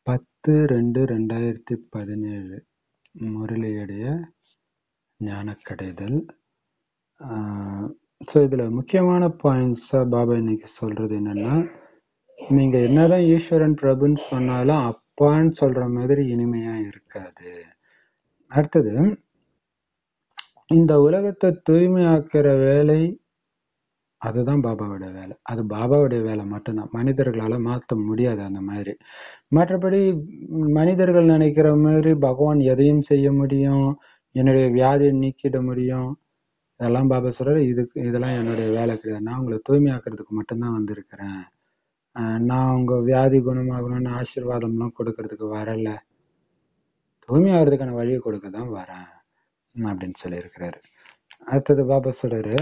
பத்து ரெண்டு ரெண்டாயிரத்தி பதினேழு முரளியுடைய ஞானக்கடைதல் ஸோ இதில் முக்கியமான பாயிண்ட்ஸாக பாபா இன்னைக்கு சொல்கிறது என்னென்னா நீங்கள் என்னதான் ஈஸ்வரன் பிரபுன்னு சொன்னாலும் அப்பான்னு சொல்கிற மாதிரி இனிமையாக இருக்காது அடுத்தது இந்த உலகத்தை தூய்மையாக்குற வேலை அதுதான் பாபாவோட வேலை அது பாபாவுடைய வேலை மட்டும்தான் மனிதர்களால் மாற்ற முடியாது அந்த மாதிரி மற்றபடி மனிதர்கள் நினைக்கிற மாதிரி பகவான் எதையும் செய்ய முடியும் என்னுடைய வியாதியை நீக்கிட முடியும் இதெல்லாம் பாபா சொல்கிறார் இதுக்கு இதெல்லாம் என்னுடைய வேலை கிடையாது நான் உங்களை தூய்மையாக்குறதுக்கு மட்டும்தான் வந்திருக்கிறேன் நான் உங்கள் வியாதி குணமாகணும்னு ஆசீர்வாதம்லாம் கொடுக்கறதுக்கு வரலை தூய்மையாகிறதுக்கான வழியை கொடுக்க தான் வரேன் அப்படின்னு சொல்லியிருக்கிறாரு அடுத்தது பாபா சொல்கிறாரு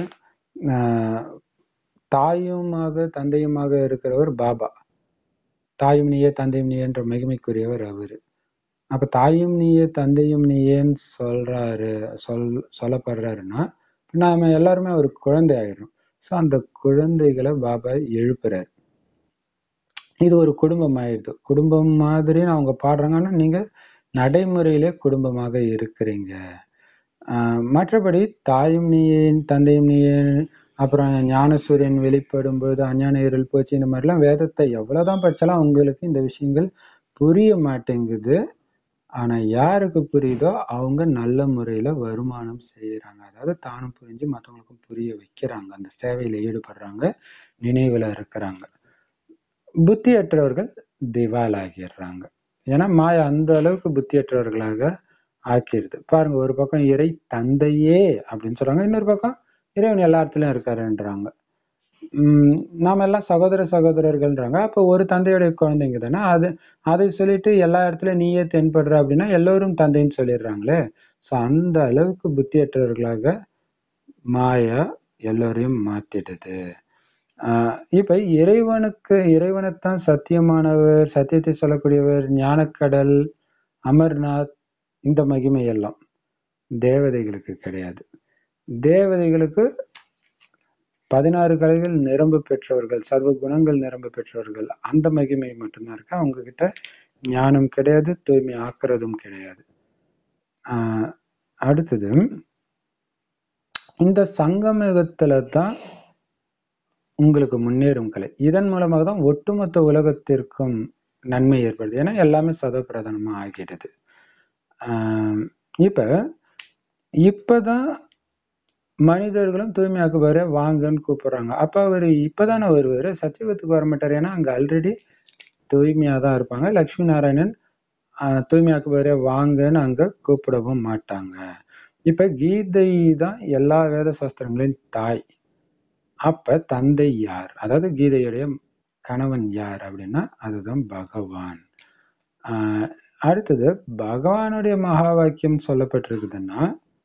தாயுமாக தந்தையுமாக இருக்கிறவர் பாபா தாயும் நீயே தந்தையும் நீயன்ற மகிமைக்குரியவர் அவர் அப்போ தாயும் நீயே தந்தையும் நீயேன்னு சொல்கிறாரு சொல் சொல்லப்படுறாருன்னா நாம எல்லாருமே ஒரு குழந்தை ஆயிடும் ஸோ அந்த குழந்தைகளை பாபா எழுப்புறாரு இது ஒரு குடும்பம் ஆயிடுது குடும்பம் மாதிரின்னு அவங்க பாடுறாங்கன்னா நீங்கள் நடைமுறையிலே குடும்பமாக இருக்கிறீங்க மற்றபடி தாயும் நீயேன் தந்தையும் நீயேன் அப்புறம் ஞானசூரியன் வெளிப்படும் பொழுது அஞ்ஞான இருள் போச்சு இந்த மாதிரிலாம் வேதத்தை எவ்வளோதான் படித்தாலும் அவங்களுக்கு இந்த விஷயங்கள் புரிய மாட்டேங்குது ஆனால் யாருக்கு புரியுதோ அவங்க நல்ல முறையில் வருமானம் செய்கிறாங்க அதாவது தானும் புரிஞ்சு மற்றவங்களுக்கும் புரிய வைக்கிறாங்க அந்த சேவையில் ஈடுபடுறாங்க நினைவில் இருக்கிறாங்க புத்தியற்றவர்கள் திவாலாகிடுறாங்க ஏன்னா மாயா அந்த அளவுக்கு புத்தியற்றவர்களாக ஆக்கிடுது பாருங்க ஒரு பக்கம் இறை தந்தையே அப்படின்னு சொல்றாங்க இன்னொரு பக்கம் இறைவன் எல்லா இடத்துலயும் இருக்காருன்றாங்க உம் நாம எல்லாம் சகோதர சகோதரர்கள்ன்றாங்க அப்போ ஒரு தந்தையுடைய குழந்தைங்க தானே அது அதை சொல்லிட்டு எல்லா இடத்துலயும் நீயே தென்படுற அப்படின்னா எல்லோரும் தந்தைன்னு சொல்லிடுறாங்களே ஸோ அந்த அளவுக்கு புத்தியற்றவர்களாக மாயா எல்லோரையும் மாத்திடுது ஆஹ் இப்ப இறைவனுக்கு இறைவனைத்தான் சத்தியமானவர் சத்தியத்தை சொல்லக்கூடியவர் ஞானக்கடல் அமர்நாத் இந்த மகிமை எல்லாம் தேவதைகளுக்கு கிடையாது தேவதைகளுக்கு பதினாறு கலைகள் நிரம்ப பெற்றவர்கள் சர்வ குணங்கள் நிரம்ப பெற்றவர்கள் அந்த மகிமை மட்டும்தான் இருக்கு அவங்க கிட்ட ஞானம் கிடையாது தூய்மை ஆக்குறதும் கிடையாது ஆஹ் அடுத்தது இந்த சங்கமயுகத்துல தான் உங்களுக்கு முன்னேறும் கலை இதன் மூலமாக தான் ஒட்டுமொத்த உலகத்திற்கும் நன்மை ஏற்படுது ஏன்னா எல்லாமே சதவ பிரதானமா ஆகிடுது ஆஹ் இப்ப இப்பதான் மனிதர்களும் தூய்மையாக்குவாரு வாங்கன்னு கூப்பிடுறாங்க அப்ப அவர் இப்பதானே வருவாரு சத்தியுகத்துக்கு வர மாட்டார் ஏன்னா அங்க ஆல்ரெடி தூய்மையா தான் இருப்பாங்க லக்ஷ்மி நாராயணன் ஆஹ் தூய்மையாக்குவாரு வாங்கன்னு அங்க கூப்பிடவும் மாட்டாங்க இப்ப கீதை தான் எல்லா வேத சாஸ்திரங்களின் தாய் அப்ப தந்தை யார் அதாவது கீதையுடைய கணவன் யார் அப்படின்னா அதுதான் பகவான் ஆஹ் அடுத்தது பகவானுடைய மகா வாக்கியம் சொல்லப்பட்டிருக்குதுன்னா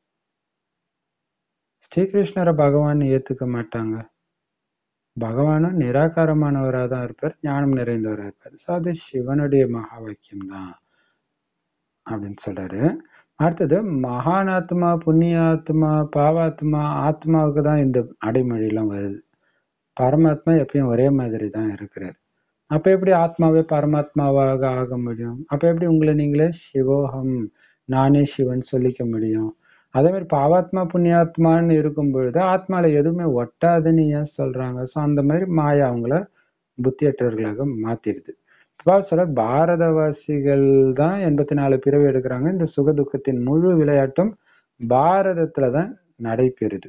ஸ்ரீகிருஷ்ணரை பகவான் ஏத்துக்க மாட்டாங்க பகவானும் நிராகாரமானவராக தான் இருப்பார் ஞானம் நிறைந்தவராக இருப்பார் ஸோ அது சிவனுடைய மகா வாக்கியம் தான் அப்படின்னு சொல்றாரு அடுத்தது மகானாத்மா புண்ணியாத்மா பாவாத்மா ஆத்மாவுக்கு தான் இந்த அடைமொழியெல்லாம் வருது பரமாத்மா எப்பயும் ஒரே மாதிரி தான் இருக்கிறார் அப்ப எப்படி ஆத்மாவே பரமாத்மாவாக ஆக முடியும் அப்ப எப்படி உங்களை நீங்களே சிவோகம் நானே சிவன் சொல்லிக்க முடியும் அதே மாதிரி பாவாத்மா புண்ணியாத்மான்னு இருக்கும் பொழுது ஆத்மால எதுவுமே ஒட்டாதுன்னு ஏன் சொல்றாங்க ஸோ அந்த மாதிரி மாயா அவங்கள புத்தியற்றவர்களாக மாத்திடுது சொல்ற பாரதவாசிகள் தான் எண்பத்தி நாலு பிறவி எடுக்கிறாங்க இந்த சுக துக்கத்தின் முழு விளையாட்டும் பாரதத்துல தான் நடைபெறுது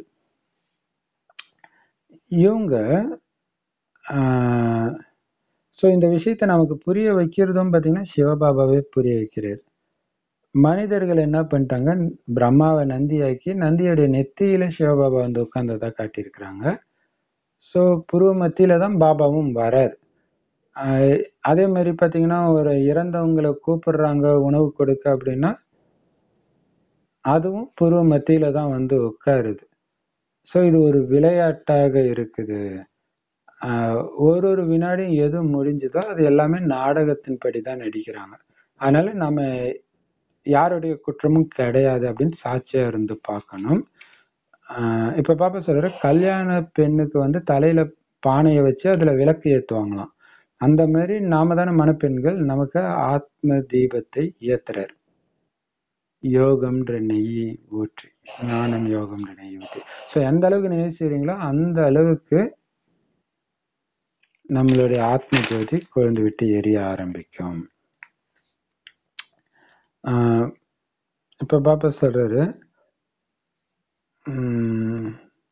இவங்க ஸோ இந்த விஷயத்த நமக்கு புரிய வைக்கிறதும் பார்த்தீங்கன்னா சிவபாபாவே புரிய வைக்கிறார் மனிதர்கள் என்ன பண்ணிட்டாங்க பிரம்மாவை நந்தியாக்கி நந்தியோடைய நெத்தியில சிவபாபா வந்து உட்கார்ந்ததா காட்டியிருக்கிறாங்க ஸோ புருவ மத்தியில தான் பாபாவும் வரார் அதே மாதிரி பார்த்தீங்கன்னா ஒரு இறந்தவங்களை கூப்பிடுறாங்க உணவு கொடுக்க அப்படின்னா அதுவும் புருவ மத்தியில தான் வந்து உட்காருது ஸோ இது ஒரு விளையாட்டாக இருக்குது ஒரு ஒரு வினாடியும் எது முடிஞ்சதோ அது எல்லாமே நாடகத்தின்படி தான் நடிக்கிறாங்க அதனால நம்ம யாருடைய குற்றமும் கிடையாது அப்படின்னு சாட்சியா இருந்து பார்க்கணும் இப்ப பாப்பா சொல்ற கல்யாண பெண்ணுக்கு வந்து தலையில பானையை வச்சு அதுல விளக்கு ஏத்துவாங்களாம் அந்த மாதிரி நாம தானே மணப்பெண்கள் நமக்கு ஆத்ம தீபத்தை ஏத்துறார் யோகம்ன்ற நெய் ஊற்றி ஞானம் யோகம்ன்ற நெய் ஊற்றி ஸோ எந்த அளவுக்கு நெய் செய்றீங்களோ அந்த அளவுக்கு நம்மளுடைய ஆத்ம ஜோதி கொழுந்து விட்டு எரிய ஆரம்பிக்கும் ஆஹ் இப்ப பாப்பா சொல்றாரு உம்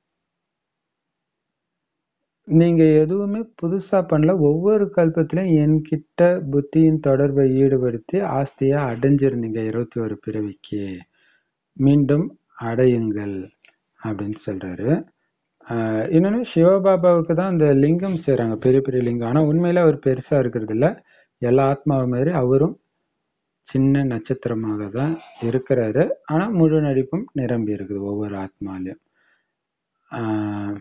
நீங்க எதுவுமே புதுசா பண்ணல ஒவ்வொரு கல்பத்திலும் என்கிட்ட புத்தியின் தொடர்பை ஈடுபடுத்தி ஆஸ்தியா அடைஞ்சிருந்தீங்க இருபத்தி ஒரு பிறவிக்கு மீண்டும் அடையுங்கள் அப்படின்னு சொல்றாரு ஆஹ் இன்னொன்னு சிவபாபாவுக்கு தான் அந்த லிங்கம் செய்றாங்க பெரிய பெரிய லிங்கம் ஆனா உண்மையில அவர் பெருசா இருக்கிறது இல்ல எல்லா ஆத்மாவை மாதிரி அவரும் சின்ன நட்சத்திரமாக தான் இருக்கிறாரு ஆனா முழு நடிப்பும் நிரம்பி இருக்குது ஒவ்வொரு ஆத்மாலையும் ஆஹ்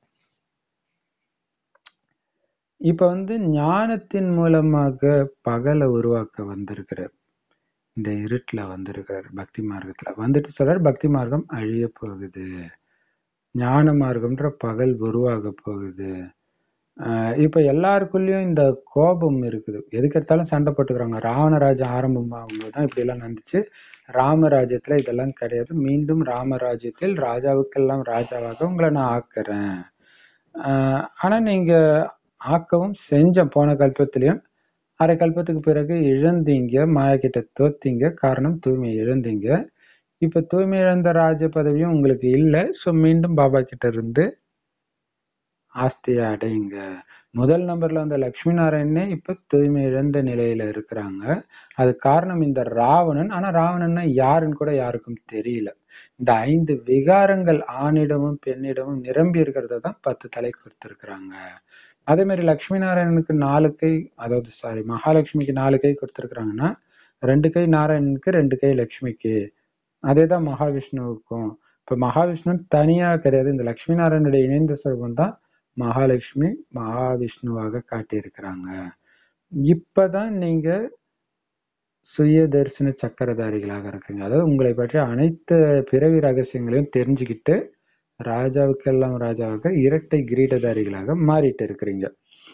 இப்ப வந்து ஞானத்தின் மூலமாக பகலை உருவாக்க வந்திருக்கிறார் இந்த இருட்டுல வந்திருக்கிறார் பக்தி மார்க்கத்துல வந்துட்டு சொல்றாரு பக்தி மார்க்கம் அழிய போகுது ஞான மார்க்கம்ன்ற பகல் உருவாக போகுது ஆஹ் இப்ப எல்லாருக்குள்ளயும் இந்த கோபம் இருக்குது எதுக்கு எடுத்தாலும் சண்டை போட்டுக்கிறாங்க ராவணராஜ்யம் ஆரம்பமாகும்போது தான் இப்படி எல்லாம் நடந்துச்சு ராமராஜ்யத்துல இதெல்லாம் கிடையாது மீண்டும் ராமராஜ்யத்தில் ராஜாவுக்கெல்லாம் ராஜாவாக உங்களை நான் ஆக்குறேன் ஆஹ் ஆனா நீங்க ஆக்கவும் செஞ்சேன் போன கல்பத்திலையும் அரை கல்பத்துக்கு பிறகு இழந்தீங்க மாயா கிட்ட தோத்தீங்க காரணம் தூய்மை இழந்தீங்க இப்ப தூய்மை இழந்த ராஜ பதவியும் உங்களுக்கு இல்லை ஸோ மீண்டும் பாபா கிட்ட இருந்து ஆஸ்தியை அடையுங்க முதல் நம்பர்ல வந்த லக்ஷ்மி நாராயணனே இப்ப தூய்மை இழந்த நிலையில இருக்கிறாங்க அது காரணம் இந்த ராவணன் ஆனா ராவணன்னா யாருன்னு கூட யாருக்கும் தெரியல இந்த ஐந்து விகாரங்கள் ஆணிடமும் பெண்ணிடமும் நிரம்பி இருக்கிறத தான் பத்து தலை கொடுத்திருக்கிறாங்க அதே மாதிரி லக்ஷ்மி நாராயணனுக்கு நாலு கை அதாவது சாரி மகாலட்சுமிக்கு நாலு கை கொடுத்திருக்கிறாங்கன்னா ரெண்டு கை நாராயணனுக்கு ரெண்டு கை லக்ஷ்மிக்கு அதே தான் மகாவிஷ்ணுவுக்கும் இப்ப மகாவிஷ்ணு தனியா கிடையாது இந்த லக்ஷ்மி நாராயணனுடைய இணைந்த சுரூபம் தான் மகாலட்சுமி மகாவிஷ்ணுவாக காட்டியிருக்கிறாங்க இப்பதான் நீங்க சுய தரிசன சக்கரதாரிகளாக இருக்கீங்க அதாவது உங்களை பற்றி அனைத்து பிறவி ரகசியங்களையும் தெரிஞ்சுக்கிட்டு ராஜாவுக்கெல்லாம் ராஜாவாக இரட்டை கிரீடதாரிகளாக மாறிட்டு இருக்கிறீங்க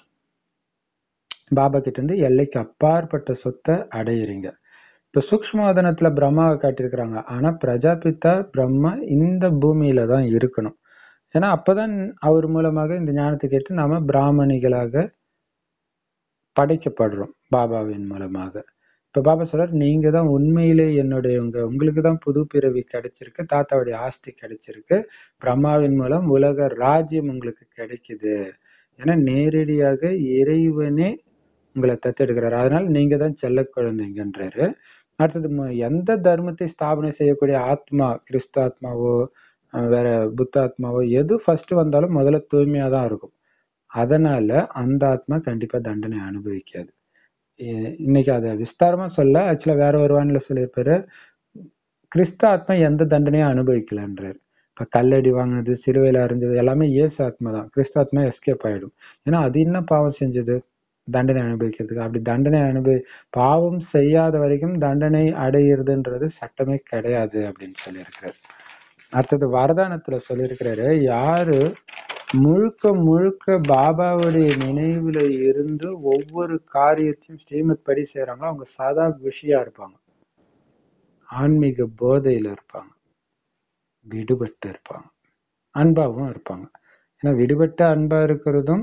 பாபா கிட்ட இருந்து எல்லைக்கு அப்பாற்பட்ட சொத்தை அடையிறீங்க இப்ப சூக்ஷ்மவதனத்துல பிரம்மாவை காட்டியிருக்கிறாங்க ஆனா பிரஜாபிதா பிரம்மா இந்த பூமியில தான் இருக்கணும் ஏன்னா அப்பதான் அவர் மூலமாக இந்த ஞானத்தை கேட்டு நாம பிராமணிகளாக படைக்கப்படுறோம் பாபாவின் மூலமாக இப்ப பாபா சொல்றார் நீங்க தான் உண்மையிலே என்னுடைய உங்க உங்களுக்கு தான் புது பிறவி கிடைச்சிருக்கு தாத்தாவுடைய ஆஸ்தி கிடைச்சிருக்கு பிரம்மாவின் மூலம் உலக ராஜ்யம் உங்களுக்கு கிடைக்குது ஏன்னா நேரடியாக இறைவனே உங்களை தத்தெடுக்கிறாரு அதனால நீங்க தான் செல்ல குழந்தைங்கன்றாரு அடுத்தது மு- எந்த தர்மத்தை ஸ்தாபனை செய்யக்கூடிய ஆத்மா கிறிஸ்து ஆத்மாவோ அஹ் வேற புத்த ஆத்மாவோ எது ஃபர்ஸ்ட் வந்தாலும் முதல்ல தூய்மையா தான் இருக்கும் அதனால அந்த ஆத்மா கண்டிப்பா தண்டனை அனுபவிக்காது இ- இன்னைக்கு அதை விஸ்தாரமா சொல்ல ஆக்சுவலா வேற ஒரு வானிலை சொல்லியிருப்பாரு கிறிஸ்து ஆத்மா எந்த தண்டனையும் அனுபவிக்கலன்றாரு இப்ப கல்லடி வாங்கினது சிறுவையில அறிஞ்சது எல்லாமே இயேசு ஆத்மா தான் கிறிஸ்து ஆத்மா எஸ்கேப் ஆயிடும் ஏன்னா அது என்ன பாவம் செஞ்சது தண்டனை அனுபவிக்கிறதுக்கு அப்படி தண்டனை அனுபவி பாவம் செய்யாத வரைக்கும் தண்டனை அடையிறதுன்றது சட்டமே கிடையாது அப்படின்னு சொல்லியிருக்கிறாரு அடுத்தது வரதானத்துல சொல்லியிருக்கிறாரு யாரு முழுக்க முழுக்க பாபாவுடைய நினைவுல இருந்து ஒவ்வொரு காரியத்தையும் ஸ்ரீமத் படி செய்யறாங்களோ அவங்க சதா குஷியா இருப்பாங்க ஆன்மீக போதையில இருப்பாங்க விடுபட்டு இருப்பாங்க அன்பாவும் இருப்பாங்க ஏன்னா விடுபட்ட அன்பா இருக்கிறதும்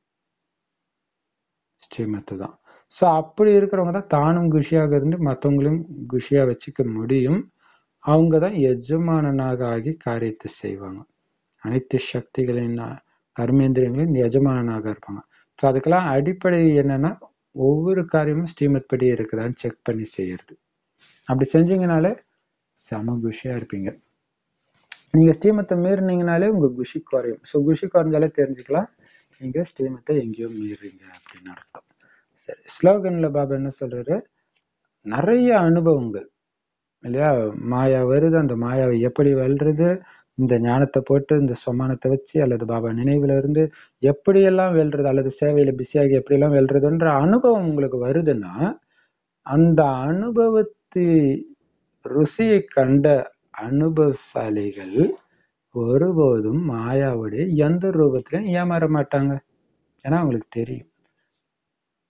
ஸ்ரீமத்து தான் ஸோ அப்படி இருக்கிறவங்க தான் தானும் குஷியாக இருந்து மற்றவங்களையும் குஷியா வச்சுக்க முடியும் அவங்க தான் எஜமானனாக ஆகி காரியத்தை செய்வாங்க அனைத்து சக்திகளின் அஹ், கர்மேந்திரியங்களின் எஜமானனாக இருப்பாங்க ஸோ அதுக்கெல்லாம் அடிப்படை என்னன்னா ஒவ்வொரு காரியமும் ஸ்ரீமத் படி இருக்குதான்னு செக் பண்ணி செய்யறது அப்படி செஞ்சீங்கனாலே செம குஷியா இருப்பீங்க நீங்க ஸ்ரீமத்தை மீறினீங்கனாலே உங்க குஷி குறையும் ஸோ குஷி குறைஞ்சாலே தெரிஞ்சுக்கலாம் நீங்க ஸ்ரீமத்தை எங்கேயோ மீறீங்க அப்படின்னு அர்த்தம் சரி ஸ்லோகன்ல பாபா என்ன சொல்றாரு நிறைய அனுபவங்கள் இல்லையா மாயா வருது அந்த மாயாவை எப்படி வெல்றது இந்த ஞானத்தை போட்டு இந்த சொமானத்தை வச்சு அல்லது பாபா நினைவுல இருந்து எப்படியெல்லாம் வெல்றது அல்லது சேவையில பிஸியாகி எப்படியெல்லாம் வெல்றதுன்ற அனுபவம் உங்களுக்கு வருதுன்னா அந்த அனுபவத்தை ருசியை கண்ட அனுபவசாலிகள் ஒருபோதும் மாயாவுடைய எந்த ரூபத்திலையும் ஏமாற மாட்டாங்க ஏன்னா அவங்களுக்கு தெரியும்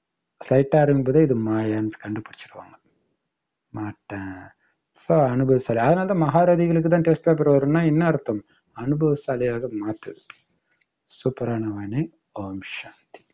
ஸ்லைட்டாக இருக்கும்போதே இது மாயான்னு கண்டுபிடிச்சிடுவாங்க மாட்டேன் ஸோ அனுபவசாலி அதனால தான் மகாரதிகளுக்கு தான் டெஸ்ட் பேப்பர் வரும்னா என்ன அர்த்தம் அனுபவசாலியாக மாற்றுது சூப்பரான வாணி ஓம் சாந்தி